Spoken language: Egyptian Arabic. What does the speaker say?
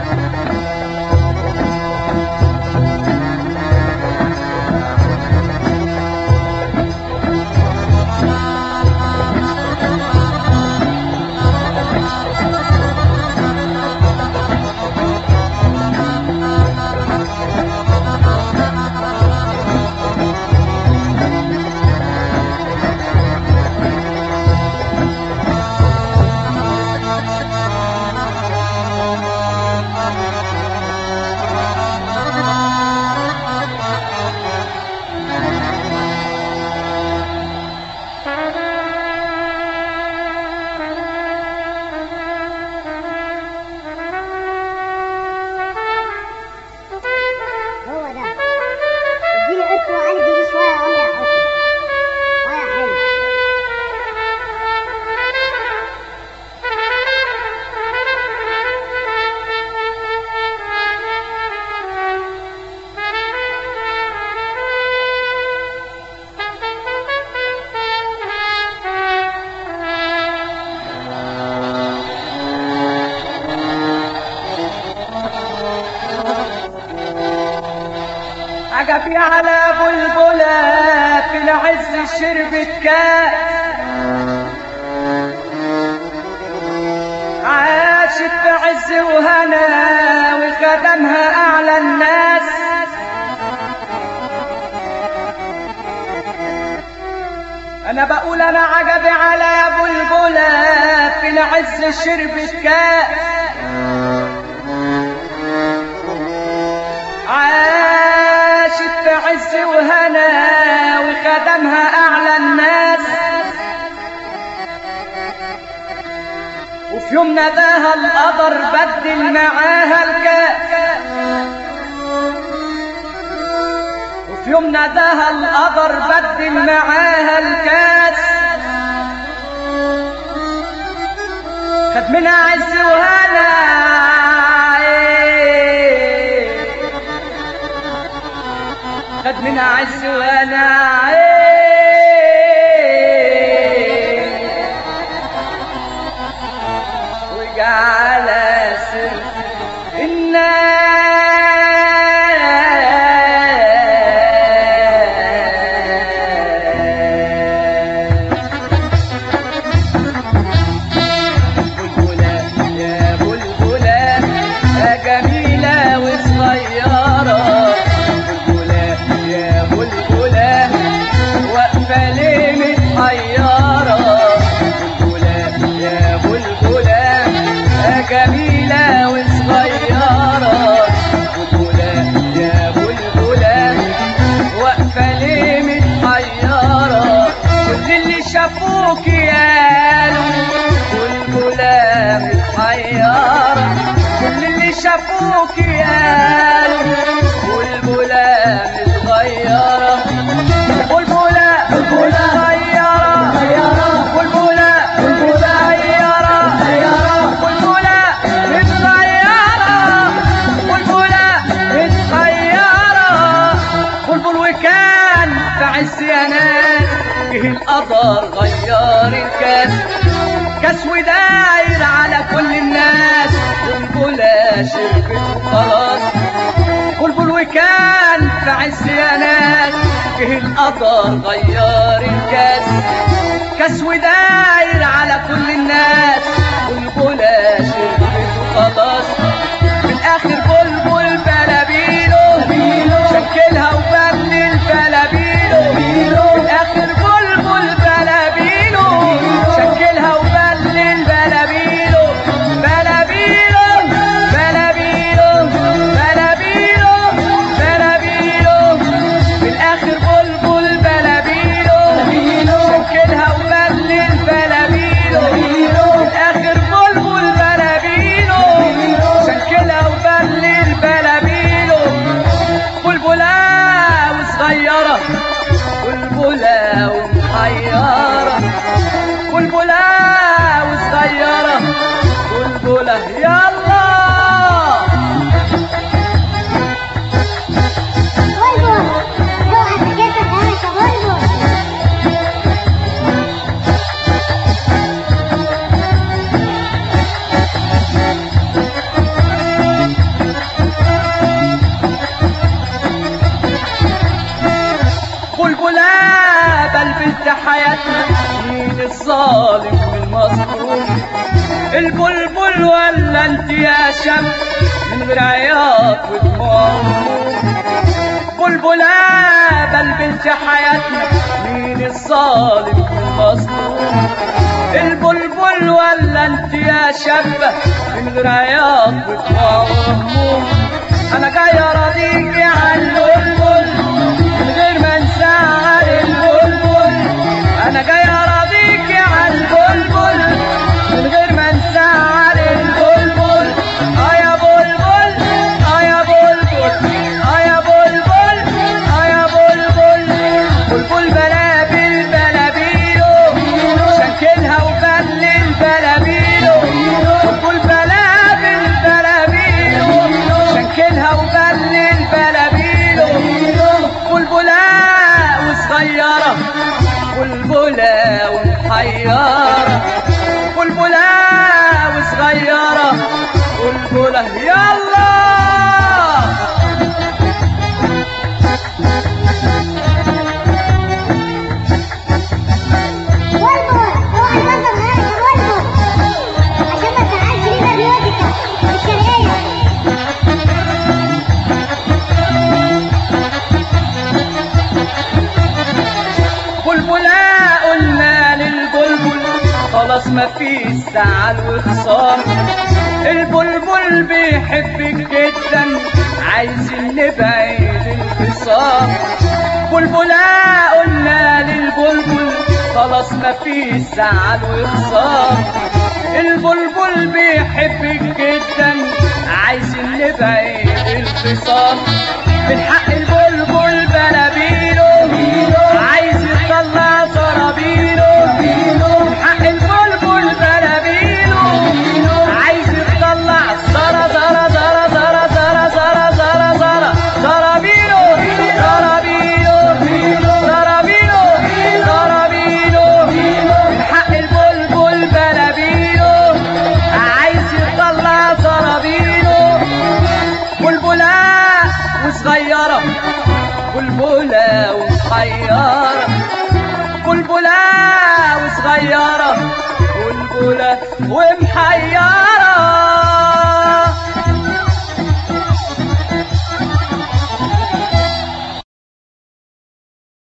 هو ده اديني قرص وعلي دي شويه يا عم يا حسن اه يا حلو عجبي على بلبلة في العز شربت كاس عاشت في عز وهنا وخدمها أعلى الناس أنا بقول أنا عجبي على بلبلة في العز شربت كاس عاشت في عز وهنا وخدمها أعلى الناس وفي يوم ناداها القدر بدل معاها الكاس وفي يوم ناداها القدر بدل معاها الكاس خد منها عز وهنا إيه. خد منها عز وانا وجعل سر الناس بلبلة يا بلبلة يا جميلة وصغيرة بلبلة يا بلبلة واقفة ليه متحيرة بلبلة يا بلبلة يا جميلة وصغيرة بلبلة يا بلبلة واقفة ليه متحيرة كل اللي شافوك قالوا بلبلة متحيرة كل اللي شافوك قالوا بلبلة متغيرة بلبلة بلبلة غيرة بلبلة بلبلة غيرة بلبلة متغيرة بلبلة متغيرة بلبل وكان في عز يا ناس جه القدر غير الكاس كاس وداير على كل الناس بلبلة شربت وخلاص بلبل وكان في عز يا ناس جه القدر غير الكاس كاس وداير على كل الناس بلبلة شربت وخلاص في الاخر بلبل بلابيلو شكلها وبلل بلابيلو في الاخر بلبل بلابيلو شكلها وبلل بلابيلو بلابيلو بلابيلو بلابيلو بلابيلو في الاخر بلبل بلابيلو شكلها وبلل بلابيلو في الاخر بلبل بلابيلو شكلها وبلل بلابيلو بلبلة وصغيرة بلبلة ومحيرة بلبلة وصغيرة بلبلة يلا بلبل اوعى تكتب انا كبلبل الظالم من المظلوم البلبل ولا انت يا شاب من غير عياط ودموع بلبلة بلبلت حياتنا مين الظالم من المظلوم البلبل ولا انت يا شابة من غير عياط ودموع وهموم انا جاي اراضيكي عن البلبل من غير ما نزعل البلبل انا جاي اراضيكي عن البلبل من غير ما نزعل البلبل اه يا بلبل اه يا بلبل اه يا بلبل اه يا بلبل بلبل بلابل بلابيلو شكلها وبلل بلابيلو بلبل بلابل بلابيلو شكلها وبلل بلابيلو بلبلة وصغيرة بلبلة ومحيرة بلبلة وصغيرة بلبلة يلا والبول اوعى تنظر معايا والبول عشان ما تزعلش ليه بابيوتيكا الشرقية بلبلة قلنا للبلبل خلاص ما فيش زعل وخصام البلبل بيحبك جدا عايزين نبعد الخصام بلبلة قلنا للبلبل خلاص ما فيش زعل وخصام البلبل بيحبك جدا عايزين نبعد الخصام من حق البلبل بلابيله عايز يطلع سرابيله من حق البلبل بلابيله عايز يطلع زرا زرا زرا زرا زرا زرا زرا زرا زرابيله زرابيله زرابيله زرابيله من حق البلبل بلابيله عايز يطلع زرابيله بلبلة وصغيرة بلبلة ومحيرة بلبلة وصغيرة بلبلة ومحيرة